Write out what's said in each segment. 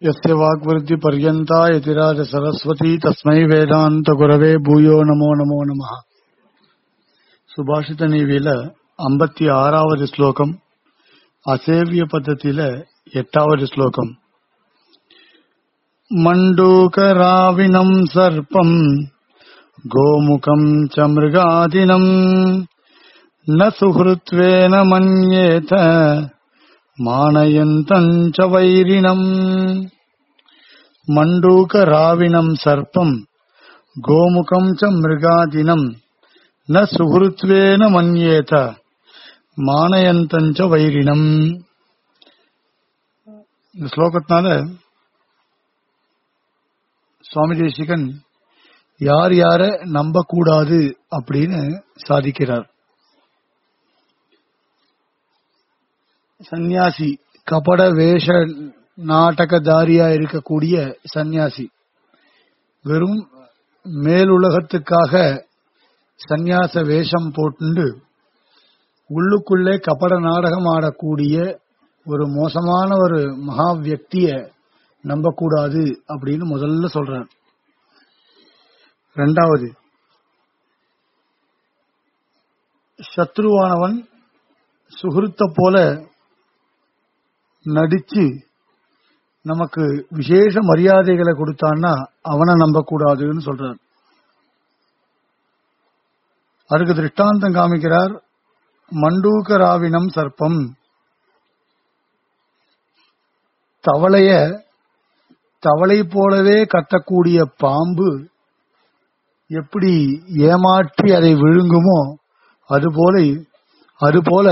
यस्य वाग्वृत्तिपर्यन्ता यतिराज सरस्वती तस्मै वेदान्तगुरवे பூயோ நமோ நமோ நமः சுபாஷித நீவில ஐம்பத்தி ஆறாவது ஸ்லோகம் அசேவிய பద్ధతిல எட்டாவது ஸ்லோகம் மண்டூகராவினம் சர்ப்பம் கோமுகம் ச மிருகாதினம் ந சுஹృத்வேன மன்யேத மானயந்தஞ்ச வைரிணம் மண்டூகராவினம் சர்ப்பம் கோமுகம் ச மிருகாதினம் ந சுஹృத்வேன மன்யேத மானயந்தஞ்ச வைரிணம் இந்த ஸ்லோகத்தினால சுவாமி தேசிகன் யார் யார நம்பக்கூடாது அப்படின்னு சாதிக்கிறார் சந்நியாசி கபட வேஷ நாடகதாரியா இருக்கக்கூடிய சந்நியாசி வெறும் மேலுலகத்துக்காக சந்நியாச வேஷம் போட்டு உள்ளுக்குள்ளே கபட நாடகம் ஆடக்கூடிய ஒரு மோசமான ஒரு மகா வியக்திய நம்பக்கூடாது அப்படின்னு முதல்ல சொல்றார் ரெண்டாவது சத்ருவானவன் சுகிருத்த போல நடிச்சு நமக்கு விசேஷ மரியாதைகளை கொடுத்தான்னா அவனை நம்பக்கூடாதுன்னு சொல்றார் அதுக்கு திருஷ்டாந்தம் காமிக்கிறார் மண்டூகராவினம் சர்ப்பம் தவளைய தவளை போலவே கத்தக்கூடிய பாம்பு எப்படி ஏமாற்றி அதை விழுங்குமோ அதுபோல அதுபோல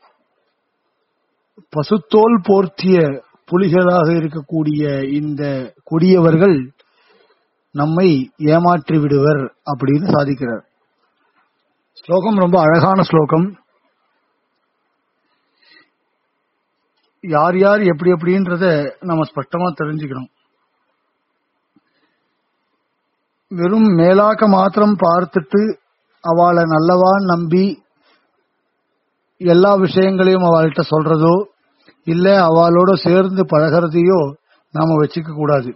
பசுத்தோல் போர்த்திய புலிகளாக இருக்கக்கூடிய இந்த கொடியவர்கள் நம்மை ஏமாற்றி விடுவர் அப்படின்னு சாதிக்கிறார் ஸ்லோகம் ரொம்ப அழகான ஸ்லோகம் யார் யார் எப்படி எப்படின்றத நம்ம ஸ்பஷ்டமா தெரிஞ்சுக்கணும் வெறும் மேலாக்க மாத்திரம் பார்த்துட்டு அவளை நல்லவா நம்பி எல்லா விஷயங்களையும் அவள்கிட்ட சொல்றதோ இல்ல அவளோட சேர்ந்து பழகிறதையோ நாம வச்சுக்க கூடாது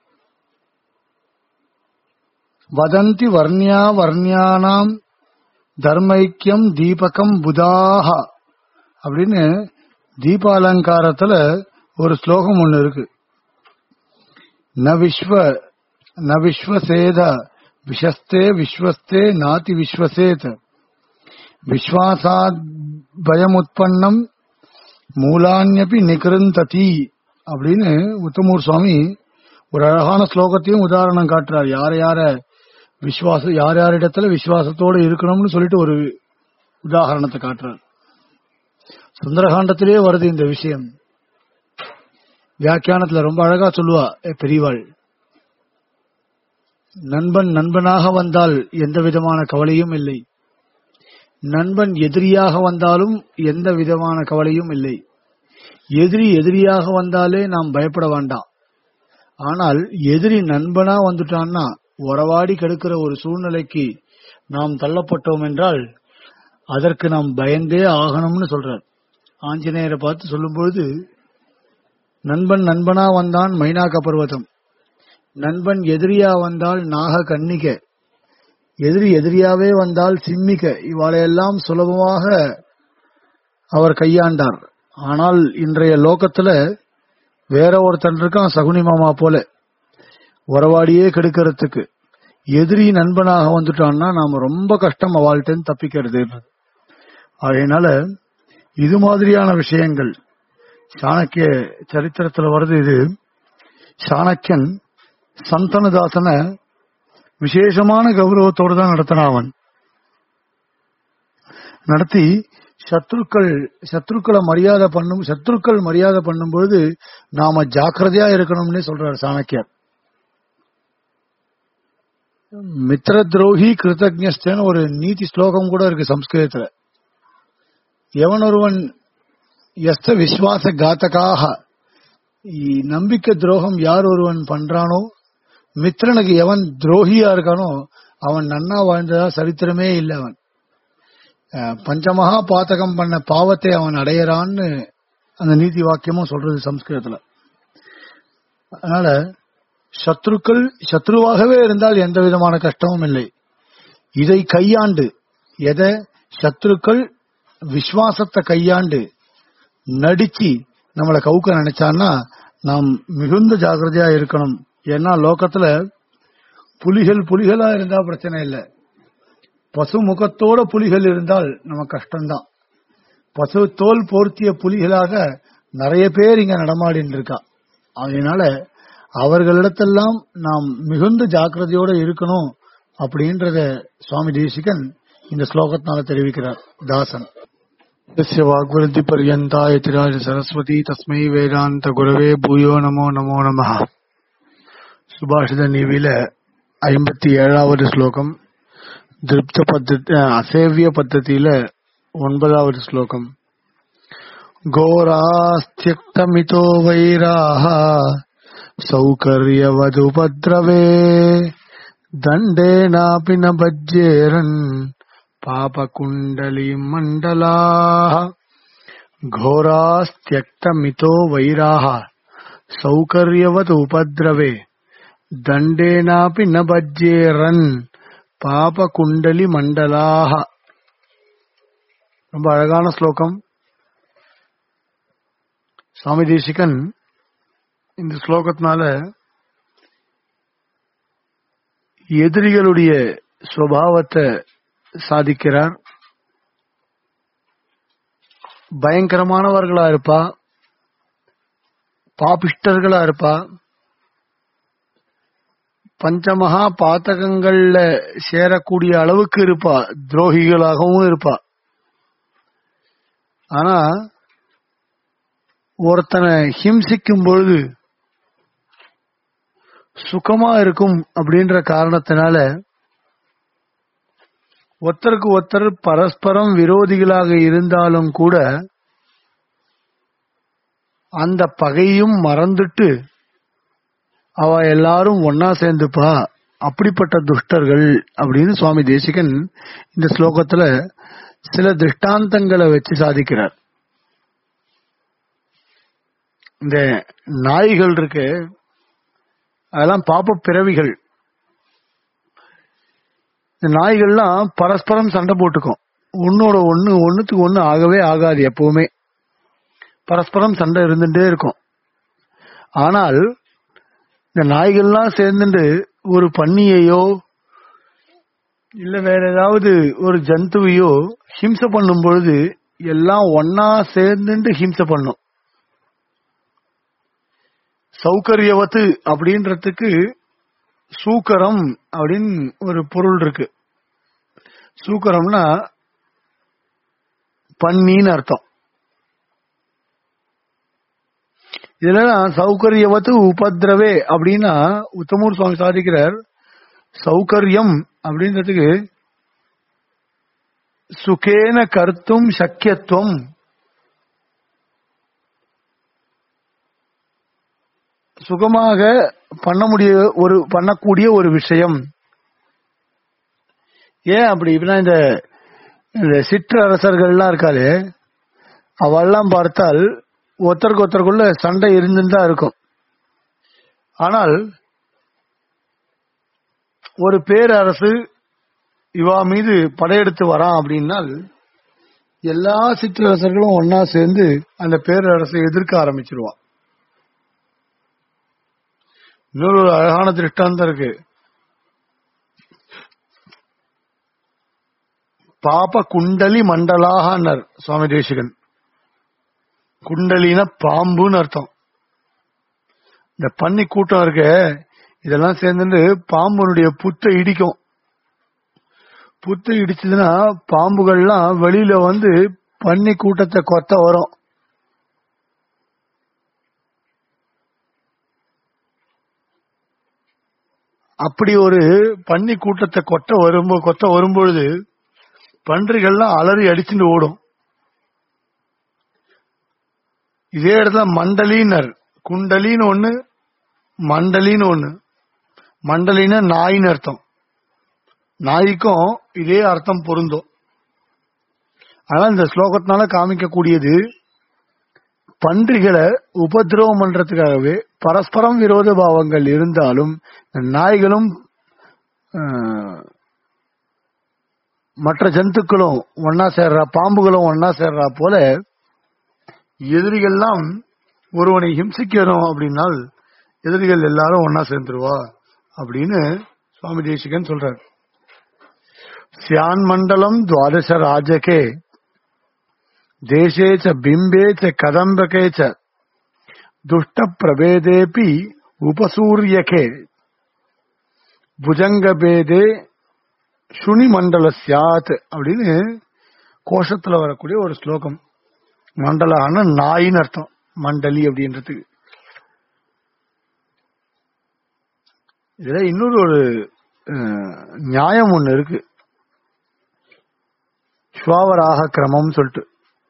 வதந்தி வர்ணியா வர்ணியானாம் தர்மைக்கியம் தீபகம் புதாகா அப்படின்னு தீபாலங்காரத்துல ஒரு ஸ்லோகம் ஒண்ணு இருக்கு ந விஸ்வ ந விஸ்வசேத விஷஸ்தே விஸ்வஸ்தே நாதி விஸ்வசேத் விஸ்வாசாத் பயமுத்பன்னம் மூலான்யபி நிகிருந்ததி அப்படின்னு உத்தமூர் சுவாமி ஒரு அழகான ஸ்லோகத்தையும் உதாரணம் காட்டுறார் யார யார விஸ்வாச யார் யாரிடத்துல விசுவாசத்தோட இருக்கணும்னு சொல்லிட்டு ஒரு உதாரணத்தை காட்டுறார் சுந்தரகாண்டத்திலேயே வருது இந்த விஷயம் வியாக்கியானத்துல ரொம்ப அழகா சொல்லுவா பெரியவாள் நண்பன் நண்பனாக வந்தால் எந்த விதமான கவலையும் இல்லை நண்பன் எதிரியாக வந்தாலும் எந்த விதமான கவலையும் இல்லை எதிரி எதிரியாக வந்தாலே நாம் பயப்பட வேண்டாம் ஆனால் எதிரி நண்பனா வந்துட்டான்னா உறவாடி கெடுக்கிற ஒரு சூழ்நிலைக்கு நாம் தள்ளப்பட்டோம் என்றால் அதற்கு நாம் பயந்தே ஆகணும்னு சொல்றார் ஆஞ்சநேயரை பார்த்து சொல்லும்பொழுது நண்பன் நண்பனா வந்தான் மைனாக்க பர்வதம் நண்பன் எதிரியா வந்தால் நாக கன்னிக எதிரி எதிரியாவே வந்தால் சிம்மிக இவாளையெல்லாம் சுலபமாக அவர் கையாண்டார் ஆனால் இன்றைய லோகத்துல வேற ஒருத்தன் இருக்கான் சகுனி மாமா போல உறவாடியே கெடுக்கிறதுக்கு எதிரி நண்பனாக வந்துட்டான்னா நாம ரொம்ப கஷ்டம் அவள்கிட்ட தப்பிக்கிறது அதனால இது மாதிரியான விஷயங்கள் சாணக்கிய சரித்திரத்துல வருது இது சாணக்கியன் சந்தனதாசனை விசேஷமான கௌரவத்தோடு தான் நடத்தினான் அவன் நடத்தி சத்ருக்கள் சத்ருக்களை மரியாதை பண்ணும் சத்ருக்கள் மரியாதை பண்ணும்பொழுது நாம ஜாக்கிரதையா இருக்கணும்னு சொல்றார் சாணக்கியர் மித்திர துரோகி கிருத்தஜஸ்டன் ஒரு நீதி ஸ்லோகம் கூட இருக்கு சம்ஸ்கிருதத்துல எவன் ஒருவன் எஸ்த விஸ்வாச காத்தகாக நம்பிக்கை துரோகம் யார் ஒருவன் பண்றானோ மித்திரனுக்கு எவன் துரோகியா இருக்கானோ அவன் நன்னா வாழ்ந்ததா சரித்திரமே இல்லை அவன் பஞ்சமகா பாத்தகம் பண்ண பாவத்தை அவன் அடையறான்னு அந்த நீதி வாக்கியமும் சொல்றது சம்ஸ்கிருதத்துல அதனால சத்ருக்கள் சத்ருவாகவே இருந்தால் எந்த விதமான கஷ்டமும் இல்லை இதை கையாண்டு எதை சத்ருக்கள் விசுவாசத்தை கையாண்டு நடிச்சு நம்மளை கவுக்க நினைச்சான்னா நாம் மிகுந்த ஜாக்கிரதையா இருக்கணும் ஏன்னா லோகத்துல புலிகள் புலிகளா இருந்தா பிரச்சனை இல்லை பசு முகத்தோட புலிகள் இருந்தால் நம்ம கஷ்டம்தான் பசு தோல் போர்த்திய புலிகளாக நிறைய பேர் இங்க நடமாடின்னு இருக்கா அதனால அவர்களிடத்தெல்லாம் நாம் மிகுந்த ஜாக்கிரதையோட இருக்கணும் அப்படின்றத சுவாமி தேசிகன் இந்த ஸ்லோகத்தினால தெரிவிக்கிறார் தாசன் यस्य वाग्वृद्धि पर्यन्ता यतिराज सरस्वती तस्मै வேதாந்த குரவே பூயோ நமோ நமோ நமः சுபாஷித நீவில ஐம்பத்தி ஏழாவது ஸ்லோகம் திருப்த பத்ததி அசேவிய பத்ததியில ஒன்பதாவது ஸ்லோகம் घोरास्त्यक्तमितो वैराः सौकर्यवदुपद्रवे दण्डेनापि न भज्येरन् पापकुण्डलीमण्डलाः घोरास्त्यक्तमितो वैराः सौकर्यवत् उपद्रवे दण्डेनापि न भज्येरन् பாபகுண்டலி மண்டலாக ரொம்ப அழகான ஸ்லோகம் சுவாமி தேசிகன் இந்த ஸ்லோகத்தினால எதிரிகளுடைய சுவாவத்தை சாதிக்கிறார் பயங்கரமானவர்களா இருப்பா பாபிஷ்டர்களா இருப்பா பஞ்சமகா பாத்தகங்கள்ல சேரக்கூடிய அளவுக்கு இருப்பா துரோகிகளாகவும் இருப்பா ஆனா ஒருத்தனை ஹிம்சிக்கும் பொழுது சுகமா இருக்கும் அப்படின்ற காரணத்தினால ஒருத்தருக்கு ஒருத்தர் பரஸ்பரம் விரோதிகளாக இருந்தாலும் கூட அந்த பகையும் மறந்துட்டு அவ எல்லாரும் ஒன்னா சேர்ந்துப்பா அப்படிப்பட்ட துஷ்டர்கள் அப்படின்னு சுவாமி தேசிகன் இந்த ஸ்லோகத்துல சில திருஷ்டாந்தங்களை வச்சு சாதிக்கிறார் இந்த நாய்கள் இருக்கு அதெல்லாம் பாப்ப பிறவிகள் இந்த நாய்கள்லாம் பரஸ்பரம் சண்டை போட்டுக்கும் ஒன்னோட ஒண்ணு ஒண்ணுத்துக்கு ஒண்ணு ஆகவே ஆகாது எப்பவுமே பரஸ்பரம் சண்டை இருந்துட்டே இருக்கும் ஆனால் இந்த நாய்கள்லாம் சேர்ந்துட்டு ஒரு பன்னியையோ இல்ல வேற ஏதாவது ஒரு ஜந்துவையோ ஹிம்சை பண்ணும் பொழுது எல்லாம் ஒன்னா சேர்ந்துட்டு ஹிம்சை பண்ணும் சௌகரியவத்து அப்படின்றதுக்கு சூக்கரம் அப்படின்னு ஒரு பொருள் இருக்கு சூக்கரம்னா பன்னின்னு அர்த்தம் இதுல சௌகரியவத்து உபத்ரவே அப்படின்னா உத்தமூர் சுவாமி சாதிக்கிறார் சௌகரியம் அப்படின்றதுக்கு சுகேன கர்த்தும் சக்கியத்துவம் சுகமாக பண்ண முடிய ஒரு பண்ணக்கூடிய ஒரு விஷயம் ஏன் அப்படி இப்படின்னா இந்த இந்த சிற்றரசர்கள்லாம் இருக்காளே அவெல்லாம் பார்த்தால் ஒருத்தருக்கு ஒருத்தருக்குள்ள சண்டை இருந்துன்னு தான் இருக்கும் ஆனால் ஒரு பேரரசு இவா மீது படையெடுத்து வரான் அப்படின்னால் எல்லா சிற்றரசர்களும் ஒன்னா சேர்ந்து அந்த பேரரசை எதிர்க்க ஆரம்பிச்சிருவான் இன்னொரு ஒரு அழகான திருஷ்டாந்தம் இருக்கு பாப குண்டலி மண்டலாகனர் சுவாமி தேசிகன் குண்டலின பாம்புன்னு அர்த்தம் இந்த பன்னி கூட்டம் இருக்க இதெல்லாம் சேர்ந்துட்டு பாம்புனுடைய புத்தை இடிக்கும் புத்தை இடிச்சதுன்னா பாம்புகள்லாம் வெளியில வந்து பன்னி கூட்டத்தை கொத்த வரும் அப்படி ஒரு பன்னி கூட்டத்தை கொட்ட வரும்போது கொத்த வரும்பொழுது பன்றிகள்லாம் அலறி அடிச்சுட்டு ஓடும் இதே இடத்துல மண்டலினர் குண்டலின்னு ஒண்ணு மண்டலின்னு ஒண்ணு மண்டலின நாயின்னு அர்த்தம் நாய்க்கும் இதே அர்த்தம் பொருந்தும் ஆனா இந்த ஸ்லோகத்தினால காமிக்கக்கூடியது பன்றிகளை உபதிரவம் பண்றதுக்காகவே பரஸ்பரம் விரோத பாவங்கள் இருந்தாலும் நாய்களும் அஹ், மற்ற ஜந்துக்களும் ஒன்னா சேர்றா பாம்புகளும் ஒன்னா சேர்றா போல எதிரிகள்லாம் ஒருவனை ஹிம்சிக்கணும் அப்படின்னால் எதிரிகள் எல்லாரும் ஒன்னா சேர்ந்துருவா அப்படின்னு சுவாமி தேசிகன் சொல்றார் சியான் மண்டலம் துவாதச ராஜகே தேசே ச பிம்பே ச கதம்பகே ச துஷ்ட பிரபேதேபி உபசூரியகே புஜங்கபேதே சுனி மண்டல சியாத் அப்படின்னு கோஷத்துல வரக்கூடிய ஒரு ஸ்லோகம் மண்டலான நாயின்னு அர்த்தம் மண்டலி அப்படின்றதுக்கு இதுல இன்னொரு ஒரு அஹ், நியாயம் ஒண்ணு இருக்கு ஸ்வாவராக கிரமம் சொல்லிட்டு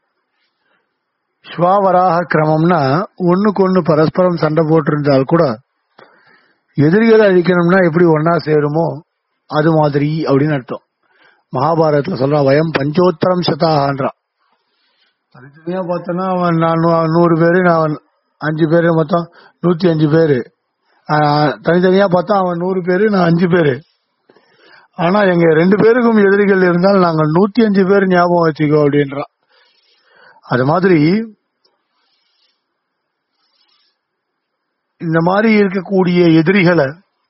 ஸ்வாவராக கிரமம்னா ஒண்ணுக்கு ஒண்ணு பரஸ்பரம் சண்டை போட்டிருந்தால் கூட எதிரிகளை அழிக்கணும்னா எப்படி ஒன்னா சேருமோ அது மாதிரி அப்படின்னு அர்த்தம் மகாபாரதத்துல சொல்றான் வயம் பஞ்சோத்தரம் சதாகன்றான் தனித்தனியா பார்த்தோன்னா அவன் நான் நூ- நூறு பேரு நான் அஞ்சு பேரு மொத்தம் நூத்தி அஞ்சு பேரு ஆஹ், தனித்தனியா பார்த்தா அவன் நூறு பேரு நான் அஞ்சு பேரு ஆனா எங்க ரெண்டு பேருக்கும் எதிரிகள் இருந்தால் நாங்கள் நூத்தி அஞ்சு பேர் ஞாபகம் வச்சுக்கோ அப்படின்றான் அது மாதிரி இந்த மாதிரி இருக்கக்கூடிய எதிரிகளை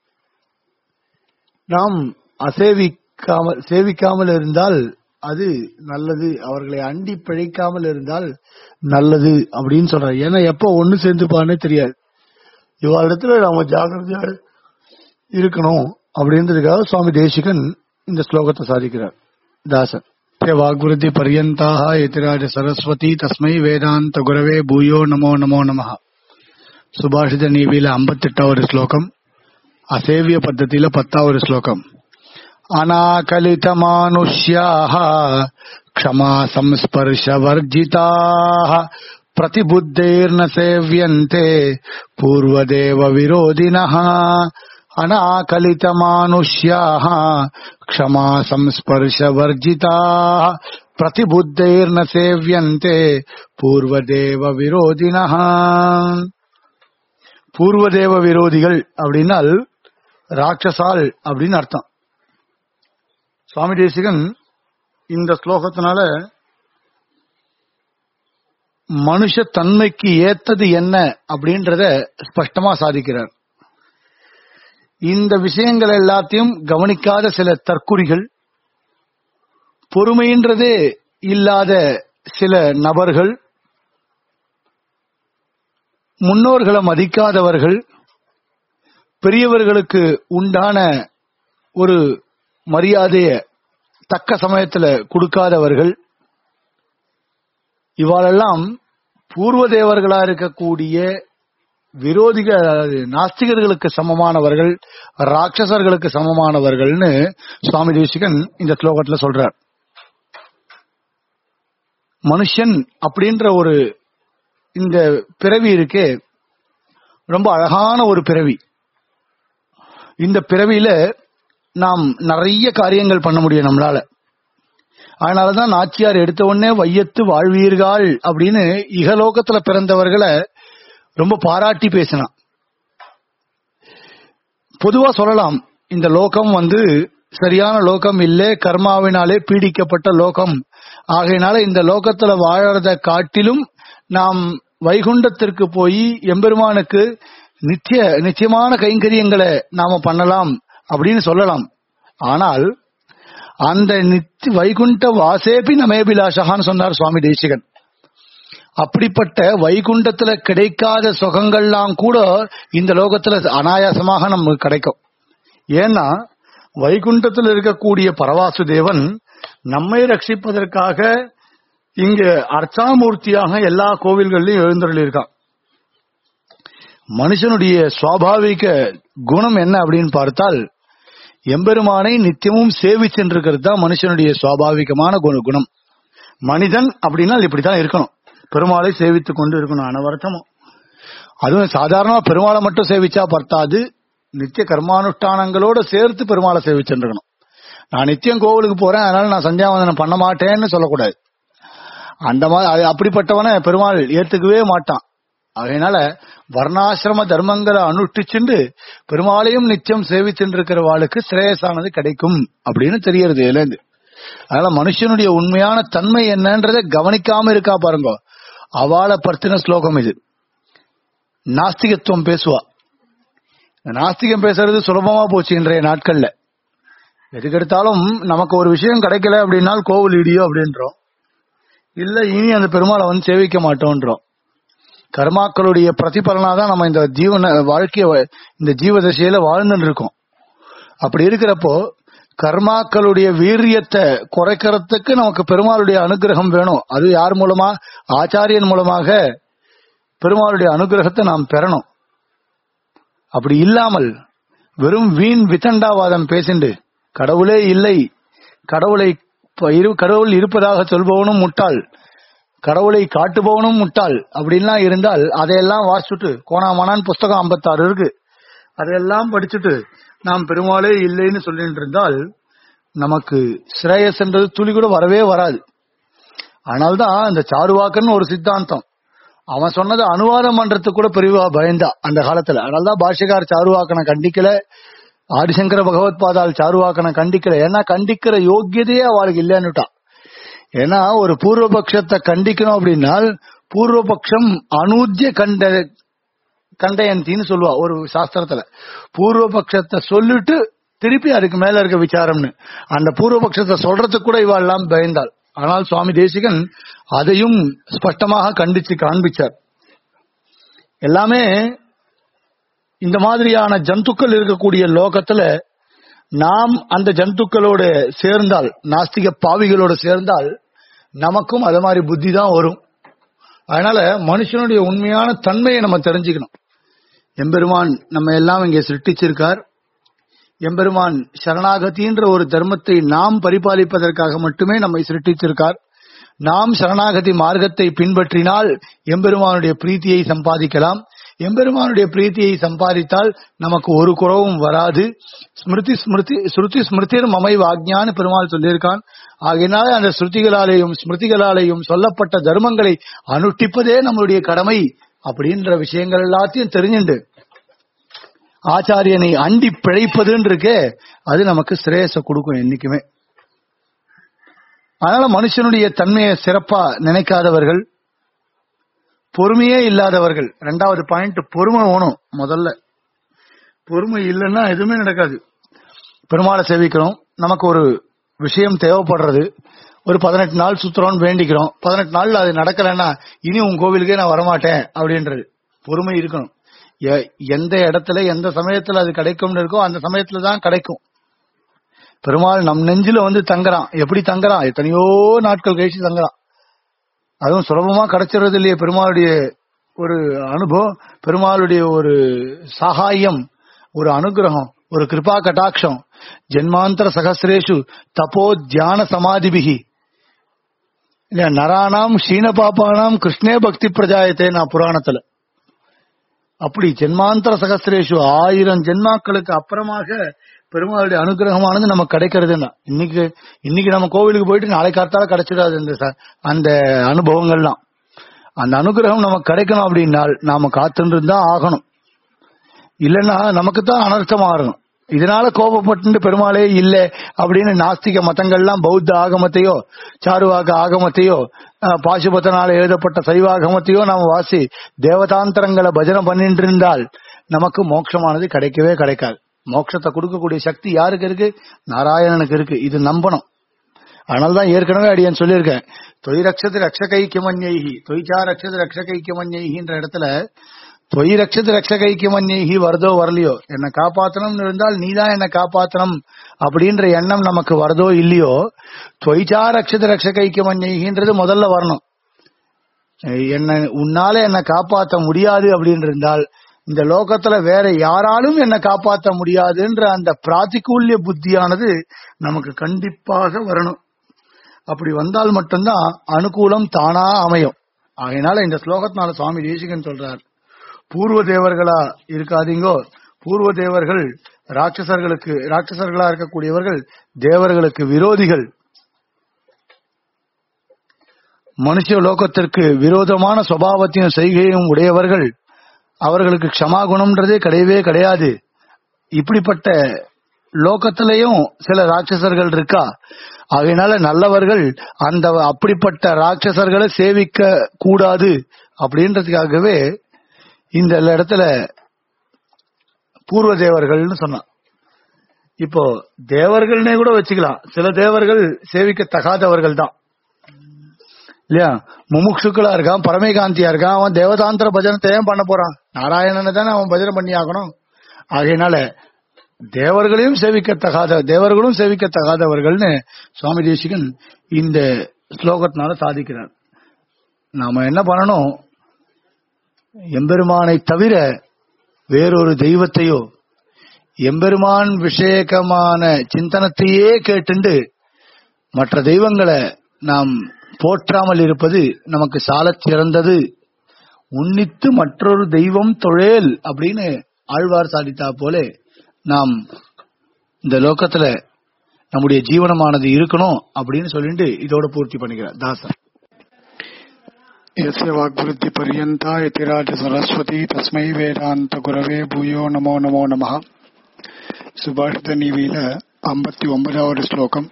நாம் அசேவிக்காமல் சேவிக்காமல் இருந்தால் அது நல்லது அவர்களை அண்டி பிழைக்காமல் இருந்தால் நல்லது அப்படின்னு சொல்றாரு ஏன்னா எப்ப ஒண்ணு சேர்ந்துப்பானே தெரியாது இவ்வாறிடத்துல நாம ஜாகிரதையா இருக்கணும் அப்படின்றதுக்காக சுவாமி தேசிகன் இந்த ஸ்லோகத்தை சாதிக்கிறார் தாசன் வாக்விருத்தி பர்யந்தாக எதிராஜ சரஸ்வதி தஸ்மை வேதாந்த குரவே பூயோ நமோ நமோ நமஹ சுபாஷித நீவியில ஐம்பத்தெட்டாவது ஸ்லோகம் அசேவிய பద్ధతిயில பத்தாவது ஸ்லோகம் அநாகலித மானுஷ்யாக க்ஷமா சம்ஸ்பர்ஷ வர்ஜிதாக பிரதிபுத்தேர்ன சேவியந்தே பூர்வதேவ விரோதினः அநாகலித மானுஷ்யாக க்ஷமா சம்ஸ்பர்ஷ வர்ஜிதாக பிரதிபுத்தேர்ன சேவியந்தே பூர்வதேவ விரோதினः பூர்வதேவ விரோதிகள் அப்படின்னால் ராட்சசால் அப்படின்னு அர்த்தம் சுவாமி தேசிகன் இந்த ஸ்லோகத்தினால மனுஷ தன்மைக்கு ஏத்தது என்ன அப்படின்றத ஸ்பஷ்டமா சாதிக்கிறார் இந்த விஷயங்கள் எல்லாத்தையும் கவனிக்காத சில தற்குறிகள் பொறுமைன்றதே இல்லாத சில நபர்கள் முன்னோர்களை மதிக்காதவர்கள் பெரியவர்களுக்கு உண்டான ஒரு மரியாதைய தக்க சமயத்துல கொடுக்காதவர்கள் இவாளெல்லாம் பூர்வ தேவர்களா இருக்கக்கூடிய விரோதிகள் அதாவது நாஸ்திகர்களுக்கு சமமானவர்கள் ராட்சசர்களுக்கு சமமானவர்கள்னு சுவாமி தேசிகன் இந்த ஸ்லோகத்துல சொல்றார் மனுஷன் அப்படின்ற ஒரு இந்த பிறவி இருக்கே ரொம்ப அழகான ஒரு பிறவி இந்த பிறவியில நாம் நிறைய காரியங்கள் பண்ண முடியும் நம்மளால அதனாலதான் நாச்சியார் எடுத்த உடனே வையத்து வாழ்வீர்கள் அப்படின்னு இகலோகத்துல பிறந்தவர்களை ரொம்ப பாராட்டி பேசினான் பொதுவா சொல்லலாம் இந்த லோகம் வந்து சரியான லோகம் இல்ல கர்மாவினாலே பீடிக்கப்பட்ட லோகம் ஆகையினால இந்த லோகத்துல வாழறத காட்டிலும் நாம் வைகுண்டத்திற்கு போய் எம்பெருமானுக்கு நித்திய நிச்சயமான கைங்கரியங்களை நாம பண்ணலாம் அப்படின்னு சொல்லலாம் ஆனால் அந்த நித்தி வைகுண்ட வாசேபி நமேபிலாஷகான்னு சொன்னார் சுவாமி தேசிகன் அப்படிப்பட்ட வைகுண்டத்துல கிடைக்காத சுகங்கள்லாம் கூட இந்த லோகத்துல அனாயாசமாக நமக்கு கிடைக்கும் ஏன்னா வைகுண்டத்தில் இருக்கக்கூடிய பரவாசு தேவன் நம்மை ரட்சிப்பதற்காக இங்க அர்ச்சாமூர்த்தியாக எல்லா கோவில்கள்லயும் எழுந்தருள் இருக்கான் மனுஷனுடைய சுவாபாவிக குணம் என்ன அப்படின்னு பார்த்தால் எம்பெருமானை நித்தியமும் சேவிச்சென்றிருக்கிறது தான் மனுஷனுடைய சுவாபாவிகமான குண- குணம் மனிதன் அப்படின்னா இப்படித்தான் இருக்கணும் பெருமாளை சேவித்துக் கொண்டு இருக்கணும் அனவரத்தமும் அதுவும் சாதாரணமா பெருமாளை மட்டும் சேவிச்சா பத்தாது நித்திய கர்மானுஷ்டானங்களோட சேர்த்து பெருமாளை சேவிச்சுருக்கணும் நான் நித்தியம் கோவிலுக்கு போறேன் அதனால நான் சந்தியாவந்தனம் பண்ண மாட்டேன்னு சொல்லக்கூடாது அந்த மாதிரி அது அப்படிப்பட்டவனை பெருமாள் ஏத்துக்கவே மாட்டான் அதனால வர்ணாசிரம தர்மங்களை அனுஷ்டிச்சுண்டு பெருமாளையும் நித்தியம் சேவிச்சுட்டு இருக்கிறவாளுக்கு சிரேயசானது கிடைக்கும் அப்படின்னு தெரியறது இதுல இருந்து அதனால மனுஷனுடைய உண்மையான தன்மை என்னன்றதை கவனிக்காம இருக்கா பாருங்க அவளை பத்தின ஸ்லோகம் இது நாஸ்திகத்துவம் பேசுவா இந்த நாஸ்திகம் பேசுறது சுலபமா போச்சு இன்றைய நாட்கள்ல எதுக்கு எடுத்தாலும் நமக்கு ஒரு விஷயம் கிடைக்கல அப்படின்னா கோவில் இடியோ அப்படின்றோம் இல்ல இனி அந்த பெருமாளை வந்து சேவிக்க மாட்டோன்றோம் கர்மாக்களுடைய பிரதிபலனா தான் நம்ம இந்த ஜீவன வாழ்க்கைய இந்த ஜீவதசையில வாழ்ந்துட்டு இருக்கோம் அப்படி இருக்கிறப்போ கர்மாக்களுடைய வீரியத்தை குறைக்கிறதுக்கு நமக்கு பெருமாளுடைய அனுகிரகம் வேணும் அது யார் மூலமா ஆச்சாரியன் மூலமாக பெருமாளுடைய அனுகிரகத்தை நாம் பெறணும் அப்படி இல்லாமல் வெறும் வீண் விதண்டாவாதம் பேசிண்டு கடவுளே இல்லை கடவுளை ப- இரு- கடவுள் இருப்பதாக சொல்பவனும் முட்டாள் கடவுளை காட்டுபவனும் முட்டாள் அப்படின்லாம் இருந்தால் அதையெல்லாம் வாசிச்சுட்டு கோணாமனான் புஸ்தகம் 56 இருக்கு அதையெல்லாம் படிச்சுட்டு நாம் பெருமாளே இல்லைன்னு சொல்லிட்டு இருந்தால் நமக்கு ஸ்ரேயஸ்ன்றது துளி கூட வரவே வராது ஆனால்தான் இந்த சாருவாக்கன்னு ஒரு சித்தாந்தம் அவன் சொன்னதை அனுவாதம் பண்றதுக்கு கூட பெரியவா பயந்தா அந்த காலத்துல அதனாலதான் பாஷ்யக்கார் சாருவாக்கனை கண்டிக்கல ஆதிசங்கர பகவத் பாதால் சாருவாக்கனை கண்டிக்கல ஏன்னா கண்டிக்கிற யோக்கியதையே அவளுக்கு இல்லைன்னுட்டா ஏன்னா ஒரு பூர்வபக்ஷத்தை கண்டிக்கணும் அப்படின்னா பூர்வபக்ஷம் அனூத்திய கண்ட கண்டயந்தின்னு சொல்லுவா ஒரு சாஸ்திரத்துல பூர்வபக்ஷத்தை சொல்லிட்டு திருப்பி அதுக்கு மேல இருக்க விசாரம்னு அந்த பூர்வபக்ஷத்தை சொல்றதுக்கு கூட இவ எல்லாம் பயந்தாள் ஆனால் சுவாமி தேசிகன் அதையும் ஸ்பஷ்டமாக கண்டிச்சு காண்பிச்சார் எல்லாமே இந்த மாதிரியான ஜந்துக்கள் இருக்கக்கூடிய லோகத்துல நாம் அந்த ஜந்துக்களோட சேர்ந்தால் நாஸ்திக பாவிகளோட சேர்ந்தால் நமக்கும் அது மாதிரி புத்தி தான் வரும் அதனால மனுஷனுடைய உண்மையான தன்மையை நம்ம தெரிஞ்சுக்கணும் எம்பெருமான் நம்ம எல்லாம் இங்கே சிருஷ்டிச்சிருக்கார் எம்பெருமான் சரணாகதின்ற ஒரு தர்மத்தை நாம் பரிபாலிப்பதற்காக மட்டுமே நம்மை சிருஷ்டிச்சிருக்கார் நாம் சரணாகதி மார்க்கத்தை பின்பற்றினால் எம்பெருமானுடைய பிரீத்தியை சம்பாதிக்கலாம் எம்பெருமானுடைய பிரீத்தியை சம்பாதித்தால் நமக்கு ஒரு குறவும் வராது ஸ்மிருதி ஸ்மிருதி ஸ்ருதி ஸ்மிருதிர் மமை வாக்ஞான்னு பெருமாள் சொல்லியிருக்கான் ஆகையினால அந்த ஸ்ருதிகளாலேயும் ஸ்மிருதிகளாலேயும் சொல்லப்பட்ட தர்மங்களை அனுஷ்டிப்பதே நம்மளுடைய கடமை அப்படின்ற விஷயங்கள் எல்லாத்தையும் தெரிஞ்சுண்டு ஆச்சாரியனை அண்டி பிழைப்பதுன்னு இருக்கே அது நமக்கு சிரேயச கொடுக்கும் என்னைக்குமே அதனால மனுஷனுடைய தன்மையை சிறப்பா நினைக்காதவர்கள் பொறுமையே இல்லாதவர்கள் ரெண்டாவது பாயிண்ட் பொறுமை வேணும் முதல்ல பொறுமை இல்லைன்னா எதுவுமே நடக்காது பெருமாளை சேவிக்கிறோம் நமக்கு ஒரு விஷயம் தேவைப்படுறது ஒரு பதினெட்டு நாள் சுத்துறோம்னு வேண்டிக்கிறோம் பதினெட்டு நாள்ல அது நடக்கலைன்னா இனி உன் கோவிலுக்கே நான் வரமாட்டேன் அப்படின்றது பொறுமை இருக்கணும் எ- எந்த இடத்துல எந்த சமயத்துல அது கிடைக்கும்னு இருக்கோ அந்த சமயத்துல தான் கிடைக்கும் பெருமாள் நம் நெஞ்சில வந்து தங்குறான் எப்படி தங்குறான் எத்தனையோ நாட்கள் கழிச்சு தங்குறான் அதுவும் சுலபமா கிடைச்சிடுறது இல்லையே பெருமாளுடைய ஒரு அனுபவம் பெருமாளுடைய ஒரு சகாயம் ஒரு அனுகிரகம் ஒரு கிருபா கட்டாட்சம் ஜென்மாந்தர சகசிரேஷு தபோ தியான சமாதிபிகி இல்ல நரானாம் ஷீன பாப்பானாம் கிருஷ்ணே பக்தி பிரஜாயத்தே நான் புராணத்துல அப்படி ஜென்மாந்தர சகசிரேஷு ஆயிரம் ஜென்மாக்களுக்கு அப்புறமாக பெருமாளுடைய அனுகிரகமானது நமக்கு கிடைக்கிறதுன்னா இன்னைக்கு இன்னைக்கு நம்ம கோவிலுக்கு போயிட்டு நாளை காத்தால கிடைச்சிடாது இந்த ச- அந்த அனுபவங்கள்லாம் அந்த அனுகிரகம் நமக்கு கிடைக்கணும் அப்படின்னால் நாம காத்துட்டு இருந்தா ஆகணும் இல்லைன்னா நமக்கு தான் அனர்த்தமா இருக்கும் இதனால கோபப்பட்டு பெருமாளே இல்ல அப்படின்னு நாஸ்திக மதங்கள்லாம் பௌத்த ஆகமத்தையோ சாருவாக ஆகமத்தையோ அஹ், பாசுபதனால எழுதப்பட்ட சைவாகமத்தையோ நாம வாசி தேவதாந்தரங்களை பஜனை பண்ணிட்டு இருந்தால் நமக்கு மோட்சமானது கிடைக்கவே கிடைக்காது மோட்சத்தை கொடுக்கக்கூடிய சக்தி யாருக்கு இருக்கு நாராயணனுக்கு இருக்கு இது நம்பணும் அதனாலதான் ஏற்கனவே அடியன் சொல்லியிருக்கேன் தொய் ரக்ஷது ரக்ஷகை கிமன்யைஹி தொய்ச்சா ரக்ஷது ரக்ஷகை கிமன்யைஹின்ற இடத்துல தொய் ரக்ஷது ரக்ஷகை கிமன்யைஹி வருதோ வரலையோ என்னை காப்பாத்தணும்னு இருந்தால் நீதான் என்னை காப்பாத்தணும் அப்படின்ற எண்ணம் நமக்கு வருதோ இல்லையோ தொய்ச்சா ரக்ஷது ரக்ஷகை கிமன்யைஹின்றது முதல்ல வரணும் என்ன உன்னால என்னை காப்பாத்த முடியாது அப்படின்னு இருந்தால் இந்த லோகத்துல வேற யாராலும் என்னை காப்பாத்த முடியாதுன்ற அந்த பிராத்திகூல்ய புத்தியானது நமக்கு கண்டிப்பாக வரணும் அப்படி வந்தால் மட்டும்தான் அனுகூலம் தானா அமையும் ஆகையினால இந்த ஸ்லோகத்தினால சுவாமி தேசிகன் சொல்றார் பூர்வ தேவர்களா இருக்காதீங்கோ பூர்வ தேவர்கள் ராட்சசர்களுக்கு ராட்சசர்களா இருக்கக்கூடியவர்கள் தேவர்களுக்கு விரோதிகள் மனுஷ லோகத்திற்கு விரோதமான சுபாவத்தையும் செய்கையும் உடையவர்கள் அவர்களுக்கு க்ஷமா குணம்ன்றதே கிடையவே கிடையாது இப்படிப்பட்ட லோகத்திலையும் சில ராட்சசர்கள் இருக்கா அதனால நல்லவர்கள் அந்த அப்படிப்பட்ட ராட்சசர்களை சேவிக்க கூடாது அப்படின்றதுக்காகவே இந்த இடத்துல பூர்வ தேவர்கள்னு சொன்னான் இப்போ தேவர்கள்னே கூட வச்சுக்கலாம் சில தேவர்கள் சேவிக்க தகாதவர்கள் தான் இல்லையா முமுட்சுக்களா இருக்கான் பரமேகாந்தியா இருக்கான் அவன் தேவதாந்திர பஜனத்தை ஏன் பண்ண போறான் நாராயணனை தானே அவன் பஜனை பண்ணி ஆகணும் ஆகையினால தேவர்களையும் சேவிக்கத்தகாத தேவர்களும் சேவிக்கத்தகாதவர்கள்னு சுவாமி தேசிகன் இந்த ஸ்லோகத்தினால சாதிக்கிறார் நாம என்ன பண்ணணும் எம்பெருமானை தவிர வேறொரு தெய்வத்தையோ எம்பெருமான் விஷேகமான சிந்தனத்தையே கேட்டுண்டு மற்ற தெய்வங்களை நாம் போற்றாமல் இருப்பது நமக்கு சாலச் சிறந்தது உன்னித்து மற்றொரு தெய்வம் தொழேல் அப்படின்னு ஆழ்வார் சாதித்தா போல நாம் இந்த லோகத்துல நம்முடைய ஜீவனமானது இருக்கணும் அப்படின்னு சொல்லிட்டு இதோட பூர்த்தி பண்ணிக்கிறார் தாசன் यस्य वाग्वृत्तिपर्यन्ता यतिराज सरस्वती तस्मै வேதாந்த குரவே பூயோ நமோ நமோ நமः சுபாஷித நீவியில ஐம்பத்தி ஒன்பதாவது ஸ்லோகம்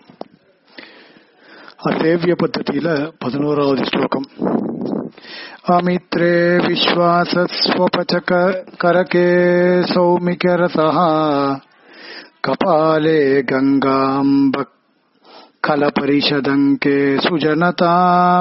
அசேவிய பத்ததியில பதினோராவது ஸ்லோகம் அமித்ரே விஸ்வாசஸ்வபச்சக கரகே சௌமிகரசः கபாலே கங்காம்ப கலபரிஷதங்கே சுஜனதா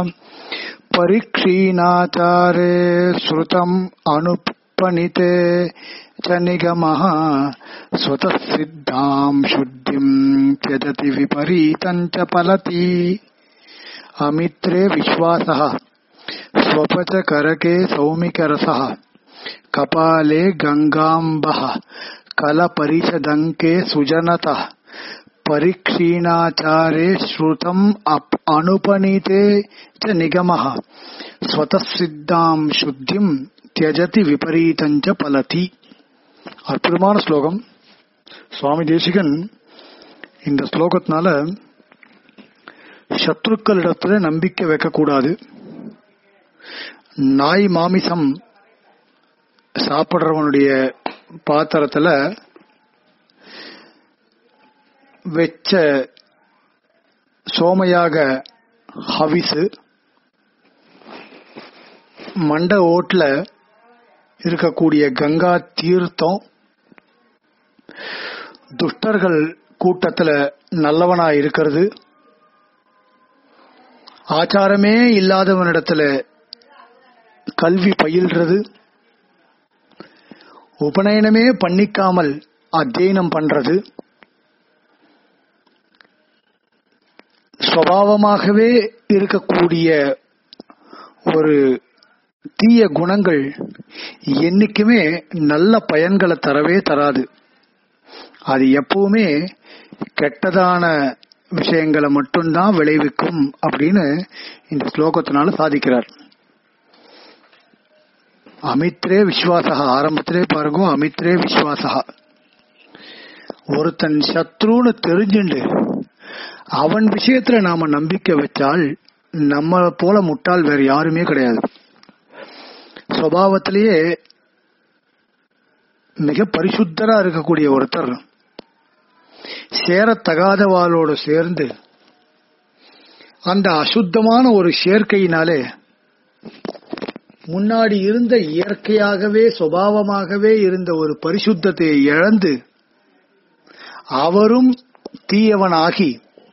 परीक्षीणाचारे श्रुतम् अनुपणिते च निगमः स्वतः सिद्धाम् शुद्धिम् त्यजति विपरीतम् च फलति अमित्रे विश्वासः स्वपच करके सौमिकरसः कपाले गङ्गाम्बः कलपरिषदङ्के सुजनतः परिक्षीणाचारे श्रुतम् अप- अनुपणिते च निगमः स्वतः सिद्धाम् शुद्धिम् त्यजति விபரீதம் ச பலதி அற்புதமான ஸ்லோகம் சுவாமி தேசிகன் இந்த ஸ்லோகத்தினால சத்ருக்களிடத்துல நம்பிக்கை வைக்கக்கூடாது நாய் மாமிசம் சாப்பிடுறவனுடைய பாத்திரத்துல வெச்ச சோமையாக ஹவிசு மண்ட ஓட்ல இருக்கக்கூடிய கங்கா தீர்த்தம் துஷ்டர்கள் கூட்டத்துல நல்லவனா இருக்கிறது ஆச்சாரமே இல்லாதவனிடத்துல கல்வி பயில்றது உபநயனமே பண்ணிக்காமல் அத்தியனம் பண்றது சுவாவமாகவே இருக்கக்கூடிய ஒரு தீய குணங்கள் என்னைக்குமே நல்ல பயன்களை தரவே தராது அது எப்பவுமே கெட்டதான விஷயங்களை மட்டும்தான் விளைவிக்கும் அப்படின்னு இந்த ஸ்லோகத்தினால சாதிக்கிறார் அமித்ரே விஸ்வாசகா ஆரம்பத்திலே பாருங்க அமித்ரே விஸ்வாசகா ஒருத்தன் சத்ருன்னு தெரிஞ்சுண்டு அவன் விஷயத்துல நாம நம்பிக்கை வச்சால் நம்ம போல முட்டாள் வேற யாருமே கிடையாது சுவாவத்திலேயே மிக பரிசுத்தரா இருக்கக்கூடிய ஒருத்தர் சேரத்தகாதவாளோடு சேர்ந்து அந்த அசுத்தமான ஒரு சேர்க்கையினாலே முன்னாடி இருந்த இயற்கையாகவே சுபாவமாகவே இருந்த ஒரு பரிசுத்தத்தை இழந்து அவரும் தீயவனாகி